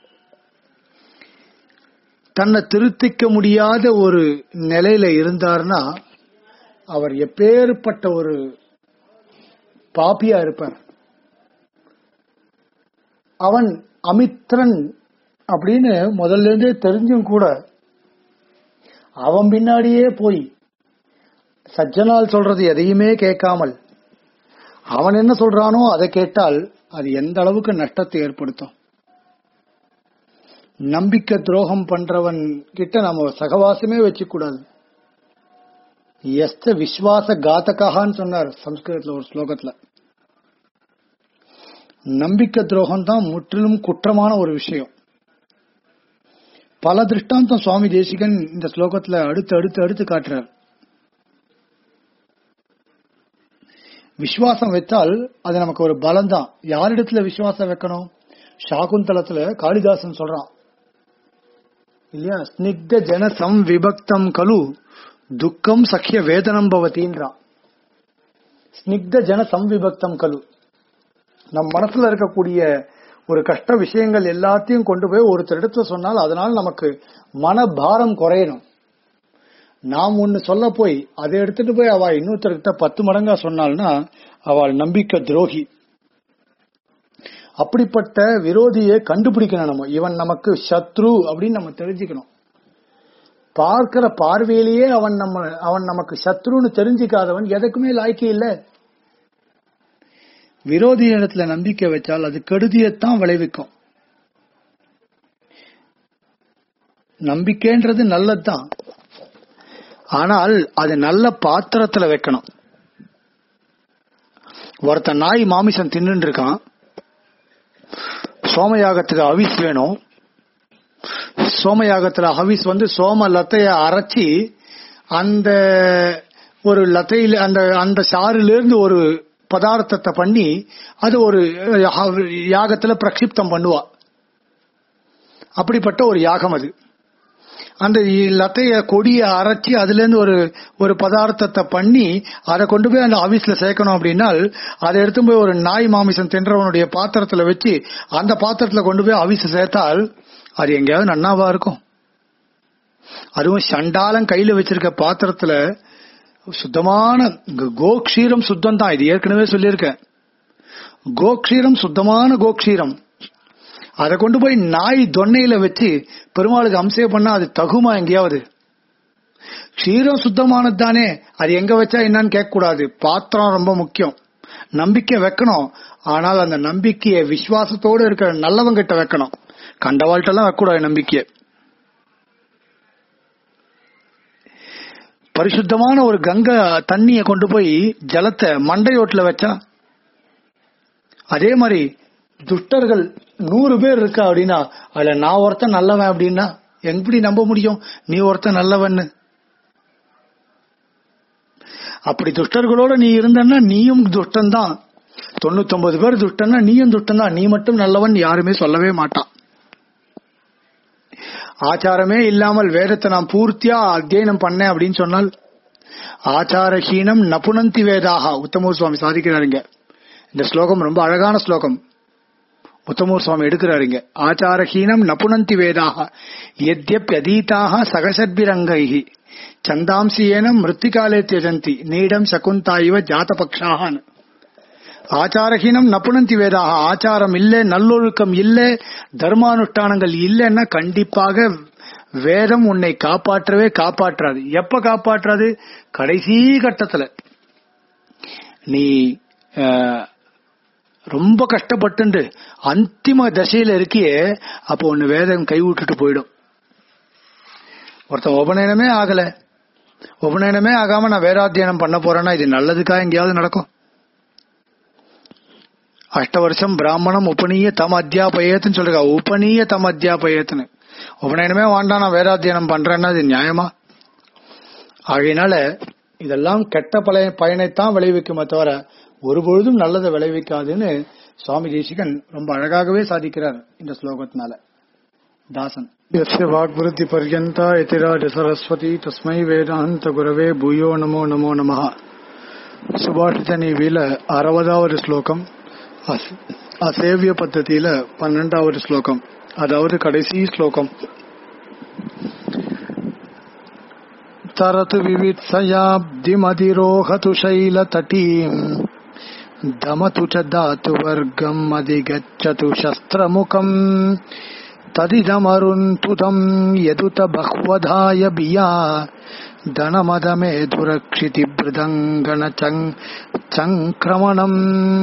தன்னை திருத்திக்க முடியாத ஒரு நிலையில இருந்தார்னா அவர் எப்பேற்பட்ட ஒரு பாப்பியா இருப்பார் அவன் அமித்ரன் அப்படின்னு முதல்ல இருந்தே தெரிஞ்சும் கூட அவன் பின்னாடியே போய் சஜ்ஜனால் சொல்றது எதையுமே கேட்காமல் அவன் என்ன சொல்றானோ அதை கேட்டால் அது எந்த அளவுக்கு நஷ்டத்தை ஏற்படுத்தும் நம்பிக்கை துரோகம் பண்றவன் கிட்ட நம்ம சகவாசமே வச்சுக்க கூடாது எஸ்த விஸ்வாச காத்தகான்னு சொன்னார் சம்ஸ்கிருதத்துல ஒரு ஸ்லோகத்துல நம்பிக்கை துரோகம் தான் முற்றிலும் குற்றமான ஒரு விஷயம் பல திருஷ்டாந்தம் சுவாமி தேசிகன் இந்த ஸ்லோகத்துல அடுத்து அடுத்து அடுத்து காட்டுறார் விசுவாசம் வைத்தால் அது நமக்கு ஒரு பலம் தான் யாரிடத்துல விசுவாசம் வைக்கணும் சாகுந்தலத்துல காளிதாசன் சொல்றான் இல்லையா ஸ்னிக்த ஜன சம் விபக்தம் கலு துக்கம் சக்கிய வேதனம் பவதின்றான் ஸ்னிக்த ஜன சம்விபக்தம் கலு நம் மனசுல இருக்கக்கூடிய ஒரு கஷ்ட விஷயங்கள் எல்லாத்தையும் கொண்டு போய் ஒருத்தரிடத்துல சொன்னால் அதனால நமக்கு மனபாரம் குறையணும் நாம் ஒன்னு சொல்ல போய் அதை எடுத்துட்டு போய் அவ இன்னொருத்தர்கிட்ட பத்து மடங்கா சொன்னால்னா அவள் நம்பிக்கை துரோகி அப்படிப்பட்ட விரோதியை கண்டுபிடிக்கணும் நம்ம இவன் நமக்கு சத்ரு அப்படின்னு நம்ம தெரிஞ்சுக்கணும் பார்க்கிற பார்வையிலேயே அவன் நம்ம அவன் நமக்கு சத்ருன்னு தெரிஞ்சுக்காதவன் எதுக்குமே லாய்க்கே இல்ல விரோதி இடத்துல நம்பிக்கை வச்சால் அது கெடுதியத்தான் விளைவிக்கும் நம்பிக்கைன்றது நல்லதுதான் ஆனால் அது நல்ல பாத்திரத்துல வைக்கணும் ஒருத்தன் நாய் மாமிசம் தின்னு இருக்கான் சோமயாகத்துக்கு அவிஸ் வேணும் சோமயாகத்துல ஹவிஸ் வந்து சோம லத்தைய அரைச்சி அந்த ஒரு லத்தையில அந்த அந்த சாறுல இருந்து ஒரு பதார்த்தத்தை பண்ணி அது ஒரு யாகத்துல பிரக்ஷிப்தம் பண்ணுவா அப்படிப்பட்ட ஒரு யாகம் அது அந்த லத்தைய கொடிய அரைச்சி அதுல இருந்து ஒரு ஒரு பதார்த்தத்தை பண்ணி அதை கொண்டு போய் அந்த ஆபீஸ்ல சேர்க்கணும் அப்படின்னால் அதை எடுத்து போய் ஒரு நாய் மாமிசம் தின்றவனுடைய பாத்திரத்துல வச்சு அந்த பாத்திரத்துல கொண்டு போய் ஆபீஸ் சேர்த்தால் அது எங்கேயாவது நன்னாவா இருக்கும் அதுவும் சண்டாலம் கையில வச்சிருக்க பாத்திரத்துல சுத்தமான கோக்ஷீரம் சுத்தம் தான் இது ஏற்கனவே சொல்லியிருக்கேன் கோக்ஷீரம் சுத்தமான கோக்ஷீரம் அதை கொண்டு போய் நாய் தொன்னையில வச்சு பெருமாளுக்கு அம்சே பண்ணா அது தகுமா எங்கேயாவது க்ஷீரம் சுத்தமானது தானே அது எங்க வச்சா என்னன்னு கேட்க கூடாது பாத்திரம் ரொம்ப முக்கியம் நம்பிக்கை வைக்கணும் ஆனால் அந்த நம்பிக்கையை விசுவாசத்தோடு இருக்கிற நல்லவங்கிட்ட வைக்கணும் கண்டவாழ்ட்டெல்லாம் வைக்கக்கூடாது நம்பிக்கையை பரிசுத்தமான ஒரு கங்கை தண்ணிய கொண்டு போய் ஜலத்தை மண்டையோட்டுல வச்சா அதே மாதிரி துஷ்டர்கள் நூறு பேர் இருக்கா அப்படின்னா அதுல நான் ஒருத்தன் நல்லவன் அப்படின்னா எப்படி நம்ப முடியும் நீ ஒருத்தன் நல்லவன்னு அப்படி துஷ்டர்களோட நீ இருந்தன்னா நீயும் துஷ்டன் தான் தொண்ணூத்தி ஒன்பது பேர் துஷ்டன்னா நீயும் துஷ்டன் தான் நீ மட்டும் நல்லவன் யாருமே சொல்லவே மாட்டான் ஆச்சாரமே இல்லாமல் வேதத்தை நான் பூர்த்தியா அத்தியனம் பண்ணேன் அப்படின்னு சொன்னால் ஆச்சாரஹீனம் நபுனந்தி வேதாக உத்தமூர் சுவாமி சாதிக்கிறாருங்க இந்த ஸ்லோகம் ரொம்ப அழகான ஸ்லோகம் உத்தமூர் சுவாமி எடுக்கிறாருங்க ஆச்சாரஹீனம் நபுனந்தி வேதாக எத்யப்யதீதாக சகசத்பிரங்கைஹி சந்தாம்சியேன மிருத்திகாலே தியஜந்தி நீடம் சகுந்தா இவ ஜாதபக்ஷாகான் ஆச்சாரஹீனம் நப்புணந்தி வேதாக ஆச்சாரம் இல்ல நல்லொழுக்கம் இல்ல தர்மானுஷ்டானங்கள் இல்லைன்னா கண்டிப்பாக வேதம் உன்னை காப்பாற்றவே காப்பாற்றாது எப்ப காப்பாற்றாது கடைசி கட்டத்துல நீ ரொம்ப கஷ்டப்பட்டு அந்திம தசையில இருக்கியே அப்போ ஒன்னு வேதம் கை விட்டுட்டு போயிடும் ஒருத்தன் உபநயனமே ஆகல உபநயனமே ஆகாம நான் வேதாத்தியனம் பண்ண போறேன்னா இது நல்லதுக்கா எங்கேயாவது நடக்கும் அஷ்ட வருஷம் பிராமணம் உபநீய தம் அத்தியாபயத்துன்னு சொல்றா உபநீய தம் அத்தியாபயத்துன்னு உபநயனமே வேண்டாம் நான் வேதாத்தியனம் பண்றேன்னா இது நியாயமா ஆகையினால இதெல்லாம் கெட்ட பழைய பயனைத்தான் விளைவிக்குமே தவிர ஒருபொழுதும் நல்லதை விளைவிக்காதுன்னு சுவாமி தேசிகன் ரொம்ப அழகாகவே சாதிக்கிறார் இந்த ஸ்லோகத்தினால தாசன் यस्य वाग्वृद्धि पर्यन्ता यतिराज सरस्वती तस्मै வேதாந்த குரவே பூயோ நமோ நமோ நமः சுபாஷிதனி வீல அறுபதாவது ஸ்லோகம் அசேவிய பத்ததியில பன்னெண்டாவது ஸ்லோகம் அதாவது கடைசி ஸ்லோகம் தரது விவித்சயாப்திமதிரோஹது शैलतटीम् दमतु च धातुवर्गम् अधिगच्छतु शस्त्रमुखम् तदिदमरुन्तुतम् यदुत बह्वधाय बिया धनमदमेधुरक्षितिभृदङ्गणचङ्क्रमणम्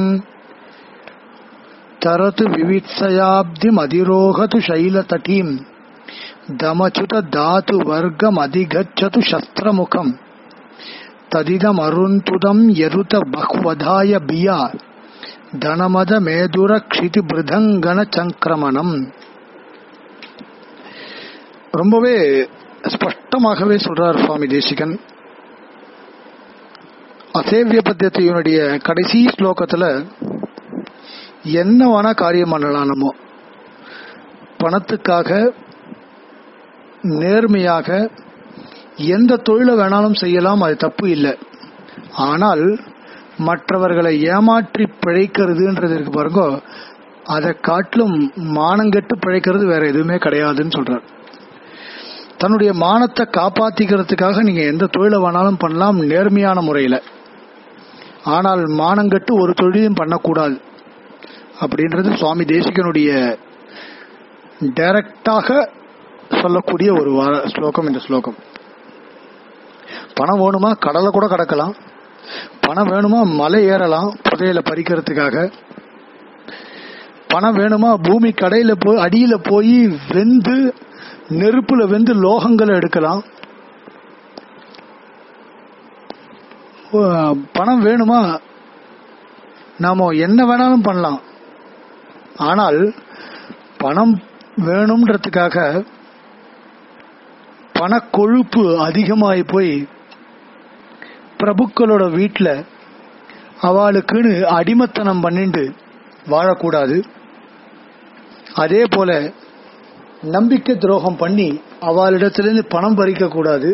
तरतु विवित्सयाब्धिमधिरोहतु शैलतटीम् दमच्युत धातुवर्गमधिगच्छतु शस्त्रमुखम् तदिदमरुन्तुदम् यरुत बह्वधाय बिया धनमदमेधुरक्षितिभृदङ्गणचङ्क्रमणम् ரொம்பவே ஸ்பஷ்டமாகவே சொல்றார் சுவாமி தேசிகன் அசேவிய பத்தியத்தையினுடைய கடைசி ஸ்லோகத்துல என்ன வேணா காரியம் பண்ணலாம் நம்ம பணத்துக்காக நேர்மையாக எந்த தொழிலை வேணாலும் செய்யலாம் அது தப்பு இல்லை ஆனால் மற்றவர்களை ஏமாற்றி பிழைக்கிறதுன்றது இருக்கு பாருங்க அதை காட்டிலும் மானங்கெட்டு பிழைக்கிறது வேற எதுவுமே கிடையாதுன்னு சொல்றார் தன்னுடைய மானத்தை காப்பாத்திக்கிறதுக்காக நீங்க எந்த தொழிலை வேணாலும் பண்ணலாம் நேர்மையான முறையில ஆனால் மானங்கட்டு ஒரு தொழிலையும் பண்ணக்கூடாது அப்படின்றது சுவாமி தேசிகனுடைய டைரக்டாக சொல்லக்கூடிய ஒரு வார- ஸ்லோகம் இந்த ஸ்லோகம் பணம் வேணுமா கடலை கூட கடக்கலாம் பணம் வேணுமா மலை ஏறலாம் புதையல பறிக்கிறதுக்காக பணம் வேணுமா பூமி கடையில போய் அடியில போய் வெந்து நெருப்புல வெந்து லோகங்களை எடுக்கலாம் ஓ, பணம் வேணுமா நாம என்ன வேணாலும் பண்ணலாம் ஆனால் பணம் வேணும்ன்றதுக்காக பணக்கொழுப்பு அதிகமாகி போய் பிரபுக்களோட வீட்டுல அவளுக்குன்னு அடிமத்தனம் பண்ணிட்டு வாழக்கூடாது அதே போல நம்பிக்கை துரோகம் பண்ணி அவளிடத்திலிருந்து பணம் பறிக்க கூடாது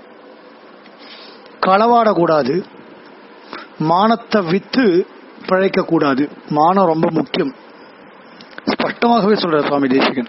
களவாடக்கூடாது மானத்தை வித்து பிழைக்க கூடாது மானம் ரொம்ப முக்கியம் ஸ்பஷ்டமாகவே சொல்றார் சுவாமி தேசிகன்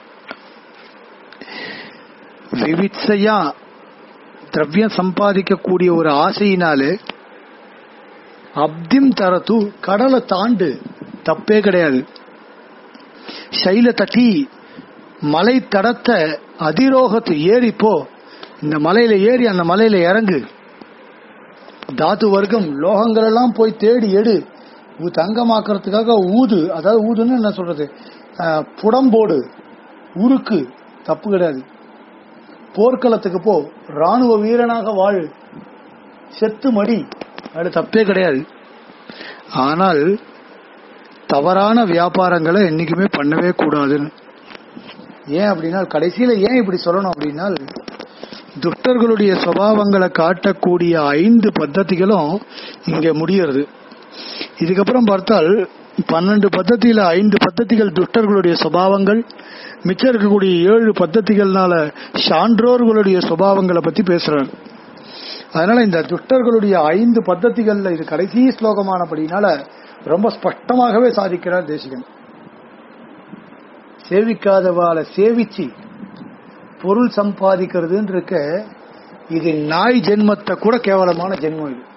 விவித்சையா திரவியம் சம்பாதிக்கக்கூடிய ஒரு ஆசையினாலே அப்திம் தரத்து கடலை தாண்டு தப்பே கிடையாது சைல தட்டி மலை தடத்த அதிரோகத்து ஏறி போ இந்த மலையில ஏறி அந்த மலையில இறங்கு தாத்து வர்க்கம் லோகங்கள் எல்லாம் போய் தேடி எடு உ- தங்கமாக்குறதுக்காக ஊது அதாவது ஊதுன்னு என்ன சொல்றது அஹ், புடம்போடு உருக்கு தப்பு கிடையாது போர்க்களத்துக்கு போ ராணுவ வீரனாக வாழு செத்து மடி அது தப்பே கிடையாது ஆனால் தவறான வியாபாரங்களை என்னைக்குமே பண்ணவே கூடாதுன்னு ஏன் அப்படின்னா கடைசியில ஏன் இப்படி சொல்லணும் அப்படின்னா துஷ்டர்களுடைய சுபாவங்களை காட்டக்கூடிய ஐந்து பத்ததிகளும் இங்க முடியறது இதுக்கப்புறம் பார்த்தால் பன்னெண்டு பத்ததியில ஐந்து பத்ததிகள் துஷ்டர்களுடைய சுபாவங்கள் மிச்சம் இருக்கக்கூடிய ஏழு பத்ததிகள்னால சான்றோர்களுடைய சுபாவங்களை பத்தி பேசுறாரு அதனால இந்த துஷ்டர்களுடைய ஐந்து பத்ததிகள்ல இது கடைசி ஸ்லோகமானபடினால ரொம்ப ஸ்பஷ்டமாகவே சாதிக்கிறார் தேசிகன் சேவிக்காதவாளை சேவிச்சு பொருள் சம்பாதிக்கிறதுன்னு இருக்க இது நாய் ஜென்மத்தை கூட கேவலமான ஜென்மம் இது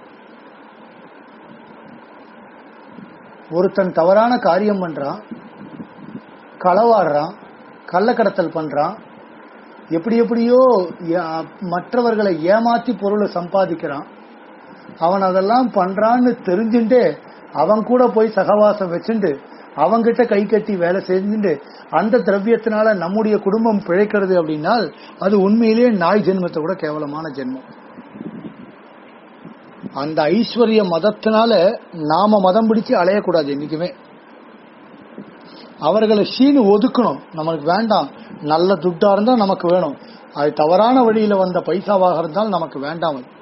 ஒருத்தன் தவறான காரியம் பண்றான் களவாடுறான் கள்ளக்கடத்தல் பண்றான் எப்படி எப்படியோ ஏ- மற்றவர்களை ஏமாத்தி பொருளை சம்பாதிக்கிறான் அவன் அதெல்லாம் பண்றான்னு தெரிஞ்சுட்டு அவன் கூட போய் சகவாசம் வச்சுண்டு அவங்கிட்ட கை கட்டி வேலை செஞ்சுட்டு அந்த திரவியத்தினால நம்முடைய குடும்பம் பிழைக்கிறது அப்படின்னால் அது உண்மையிலேயே நாய் ஜென்மத்தை கூட கேவலமான ஜென்மம் அந்த ஐஸ்வர்ய மதத்தினால நாம மதம் பிடிச்சு அலையக்கூடாது என்னைக்குமே அவர்களை சீனு ஒதுக்கணும் நமக்கு வேண்டாம் நல்ல துட்டா இருந்தா நமக்கு வேணும் அது தவறான வழியில வந்த பைசாவாக இருந்தால் நமக்கு வேண்டாம் அது.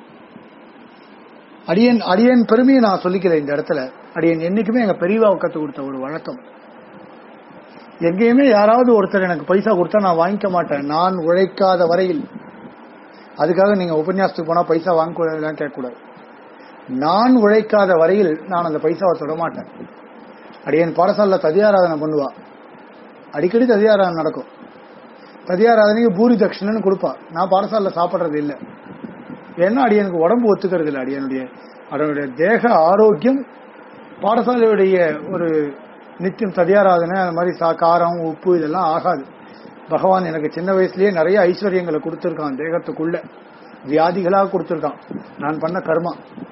அடியன் அடியன் பெருமையை நான் சொல்லிக்கிறேன் இந்த இடத்துல அடியன் என்னைக்குமே எங்க பெரியவாவை கத்து கொடுத்த ஒரு வழக்கம் எங்கேயுமே யாராவது ஒருத்தர் எனக்கு பைசா கொடுத்தா நான் வாங்கிக்க மாட்டேன் நான் உழைக்காத வரையில் அதுக்காக நீங்க உபன்யாசத்துக்கு போனா பைசா வாங்க கேட்கக்கூடாது நான் உழைக்காத வரையில் நான் அந்த பைசாவை தொட மாட்டேன் அடியன் பாடசாலைல ததியாராதனை பண்ணுவா அடிக்கடி ததியாராதனை நடக்கும் ததியாராதனைக்கு பூரி தட்சிணன்னு கொடுப்பா நான் பாடசாலைல சாப்பிடுறது இல்லை ஏன்னா அடியனுக்கு உடம்பு ஒத்துக்கிறது இல்லை அடியனுடைய அதனுடைய தேக ஆரோக்கியம் பாடசாலையுடைய ஒரு நித்தியம் ததியாராதனை அந்த மாதிரி சா காரம் உப்பு இதெல்லாம் ஆகாது பகவான் எனக்கு சின்ன வயசுலயே நிறைய ஐஸ்வர்யங்களை கொடுத்திருக்கான் தேகத்துக்குள்ள வியாதிகளாக கொடுத்திருக்கான் நான் பண்ண கர்மா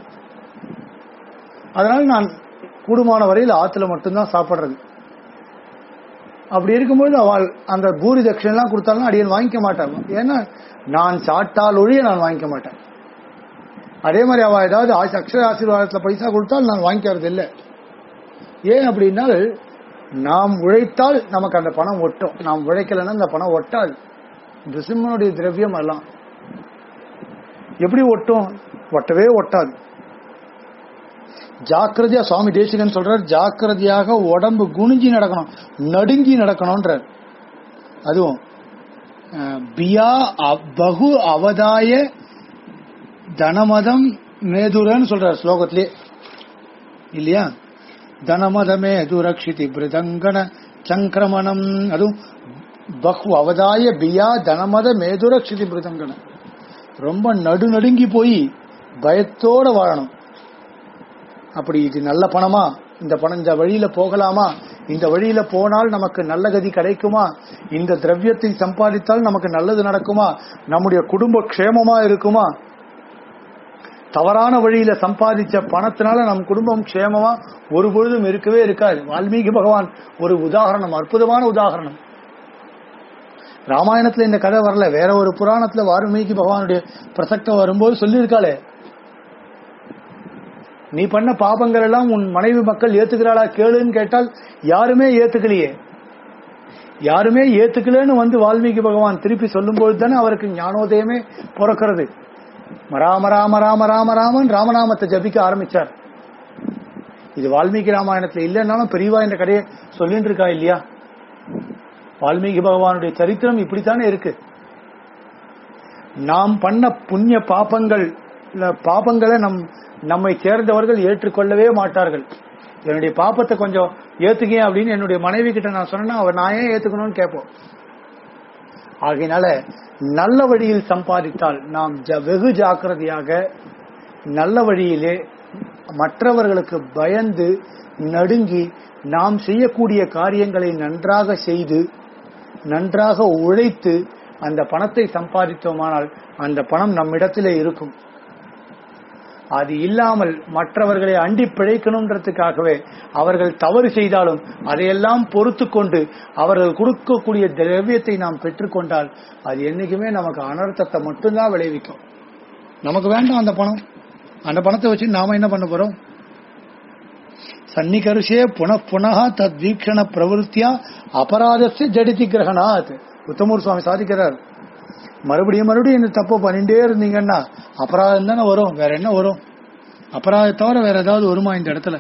அதனால நான் கூடுமான வரையில் ஆத்துல மட்டும்தான் சாப்பிடுறது அப்படி இருக்கும்போது அவள் அந்த பூரி தட்சிணெல்லாம் கொடுத்தாலும் அடியன் வாங்கிக்க மாட்டான் ஏன்னா நான் சாப்பிட்டால் ஒழிய நான் வாங்கிக்க மாட்டேன் அதே மாதிரி அவ ஏதாவது ஆசி- அக்ஷர ஆசீர்வாதத்துல பைசா கொடுத்தால் நான் வாங்கிக்கிறது இல்லை ஏன் அப்படின்னா நாம் உழைத்தால் நமக்கு அந்த பணம் ஒட்டும் நாம் உழைக்கலைன்னா அந்த பணம் ஒட்டாது நிருசிம்மனுடைய திரவியம் எல்லாம் எப்படி ஒட்டும் ஒட்டவே ஒட்டாது ஜாக்கிரதையா சுவாமி தேசிகன் சொல்றார் ஜாக்கிரதையாக உடம்பு குனிஞ்சி நடக்கணும் நடுங்கி நடக்கணும்ன்றார் அதுவும் அஹ், பியா அ- பகு அவதாய தனமதம் மேதுரன்னு சொல்றார் ஸ்லோகத்திலே இல்லையா தனமதமே துரக்ஷிதி பிருதங்கன சங்கிரமணம் அதுவும் பகு அவதாய பியா தனமத மேதுரக்ஷிதி பிருதங்கன ரொம்ப நடு நடுங்கி போய் பயத்தோட வாழணும் அப்படி இது நல்ல பணமா இந்த பணம் இந்த வழியில போகலாமா இந்த வழியில போனால் நமக்கு நல்ல கதி கிடைக்குமா இந்த திரவியத்தை சம்பாதித்தால் நமக்கு நல்லது நடக்குமா நம்முடைய குடும்ப க்ஷேமமா இருக்குமா தவறான வழியில சம்பாதிச்ச பணத்தினால நம் குடும்பம் க்ஷேமமா ஒரு பொழுதும் இருக்கவே இருக்காது வால்மீகி பகவான் ஒரு உதாரணம் அற்புதமான உதாரணம் ராமாயணத்துல இந்த கதை வரல வேற ஒரு புராணத்துல வால்மீகி பகவானுடைய பிரசக்தம் வரும்போது சொல்லியிருக்காளே நீ பண்ண பாபங்கள் எல்லாம் உன் மனைவி மக்கள் ஏத்துக்கிறாளா கேளுன்னு கேட்டால் யாருமே ஏத்துக்கலையே யாருமே ஏத்துக்கலன்னு வந்து வால்மீகி பகவான் திருப்பி சொல்லும்போது தானே அவருக்கு ஞானோதயமே பிறக்கிறது ராம ராம ராம ராம ராமன் ராமநாமத்தை ஜபிக்க ஆரம்பிச்சார் இது வால்மீகி ராமாயணத்துல இல்லைன்னாலும் பெரியவா இந்த கதையை சொல்லிட்டு இருக்கா இல்லையா வால்மீகி பகவானுடைய சரித்திரம் இப்படித்தானே இருக்கு நாம் பண்ண புண்ணிய பாபங்கள் இல்ல பாபங்களை நம் நம்மை சேர்ந்தவர்கள் ஏற்றுக்கொள்ளவே மாட்டார்கள் என்னுடைய பாப்பத்தை கொஞ்சம் ஏத்துக்க அப்படின்னு என்னுடைய மனைவி கிட்ட நான் சொன்னா அவர் நான் ஏன் ஏத்துக்கணும்னு கேட்போம் ஆகையினால நல்ல வழியில் சம்பாதித்தால் நாம் ஜ- வெகு ஜாக்கிரதையாக நல்ல வழியிலே மற்றவர்களுக்கு பயந்து நடுங்கி நாம் செய்யக்கூடிய காரியங்களை நன்றாக செய்து நன்றாக உழைத்து அந்த பணத்தை சம்பாதித்தோமானால் அந்த பணம் நம்மிடத்திலே இருக்கும் அது இல்லாமல் மற்றவர்களை அண்டி பிழைக்கணுன்றதுக்காகவே அவர்கள் தவறு செய்தாலும் அதையெல்லாம் பொறுத்து கொண்டு அவர்கள் கொடுக்கக்கூடிய திரவியத்தை நாம் பெற்றுக்கொண்டால் அது என்னைக்குமே நமக்கு அனர்த்தத்தை மட்டும்தான் விளைவிக்கும் நமக்கு வேண்டாம் அந்த பணம் அந்த பணத்தை வச்சு நாம என்ன பண்ண போறோம் சன்னிகர்ஷே புன புனக தத்வீக்ஷண பிரவருத்தியா அபராதஸ்ய ஜடிதி கிரகணாத் உத்தமூர் சுவாமி சாதிக்கிறார் மறுபடியும் மறுபடியும் இந்த தப்பு பண்ணிட்டே இருந்தீங்கன்னா அபராதம் தானே வரும் வேற என்ன வரும் அபராதம் தவிர வேற ஏதாவது வருமா இந்த இடத்துல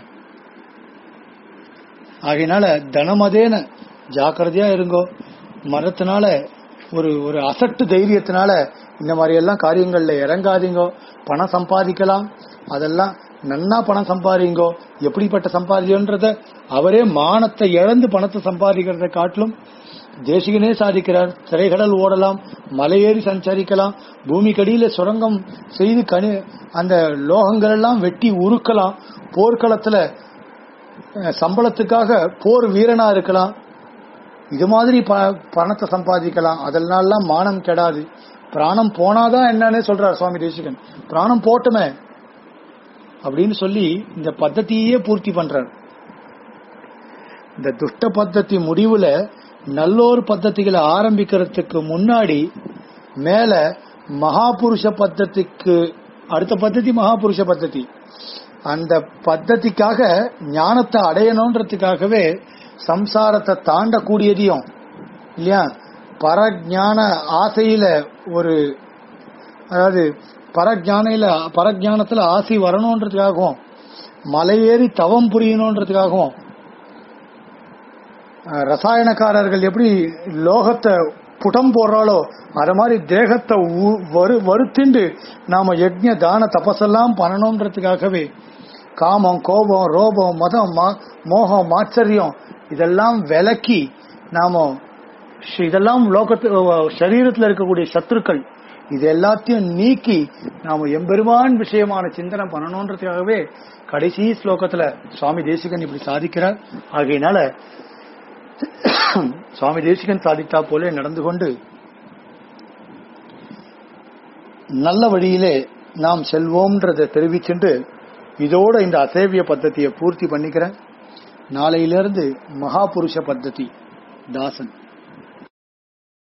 ஆகையினால தனமதேன ஜாக்கிரதையா இருங்கோ மரத்தினால ஒரு ஒரு அசட்டு தைரியத்தினால இந்த மாதிரி எல்லாம் காரியங்கள்ல இறங்காதீங்கோ பணம் சம்பாதிக்கலாம் அதெல்லாம் நன்னா பணம் சம்பாதிங்கோ எப்படிப்பட்ட சம்பாதிக்கன்றத அவரே மானத்தை இழந்து பணத்தை சம்பாதிக்கிறத காட்டிலும் தேசிகனே சாதிக்கிறார் திரைகடல் ஓடலாம் மலையேறி சஞ்சரிக்கலாம் பூமிக்கடியில சுரங்கம் செய்து கனி அந்த லோகங்கள் எல்லாம் வெட்டி உருக்கலாம் போர்க்களத்துல அஹ், சம்பளத்துக்காக போர் வீரனா இருக்கலாம் இது மாதிரி ப- பணத்தை சம்பாதிக்கலாம் அதனாலாம் மானம் கெடாது பிராணம் போனாதான் என்னன்னு சொல்றார் சுவாமி தேசிகன் பிராணம் போட்டுமே அப்படின்னு சொல்லி இந்த பத்ததியே பூர்த்தி பண்றார் இந்த துஷ்ட பத்ததி முடிவுல நல்லோர் பத்ததிகளை ஆரம்பிக்கிறதுக்கு முன்னாடி மேல மகாபுருஷ பத்ததிக்கு அடுத்த பத்ததி மகாபுருஷ பத்ததி அந்த பத்ததிக்காக ஞானத்தை அடையணுன்றதுக்காகவே சம்சாரத்தை தாண்டக்கூடியதையும் இல்லையா பரஜான ஆசையில ஒரு அதாவது பரஜானையில பரஜானத்துல ஆசை வரணுன்றதுக்காகவும் மலையேறி தவம் புரியணுன்றதுக்காகவும் அஹ், ரசாயனக்காரர்கள் எப்படி லோகத்தை புடம் போடுறாளோ அத மாதிரி தேகத்தை உ- வரு வருத்திண்டு நாம யஜ்ஞ தான தபசெல்லாம் பண்ணணுன்றதுக்காகவே காமம் கோபம் ரோபம் மதம் மா- மோகம் மாச்சரியம் இதெல்லாம் விலக்கி நாம ஷ்- இதெல்லாம் லோகத்து சரீரத்தில் இருக்கக்கூடிய சத்துருக்கள் இது எல்லாத்தையும் நீக்கி நாம எம்பெருமான் விஷயமான சிந்தனை பண்ணணுன்றதுக்காகவே கடைசி ஸ்லோகத்துல சுவாமி தேசிகன் இப்படி சாதிக்கிறார் ஆகையினால சுவாமி தேசிகன் சாதித்தா போல நடந்து கொண்டு நல்ல வழியிலே நாம் செல்வோம்ன்றதை தெரிவிச்சுட்டு இதோட இந்த அசேவிய பத்ததியை பூர்த்தி பண்ணிக்கிறேன் நாளையிலிருந்து மகாபுருஷ பத்ததி தாசன்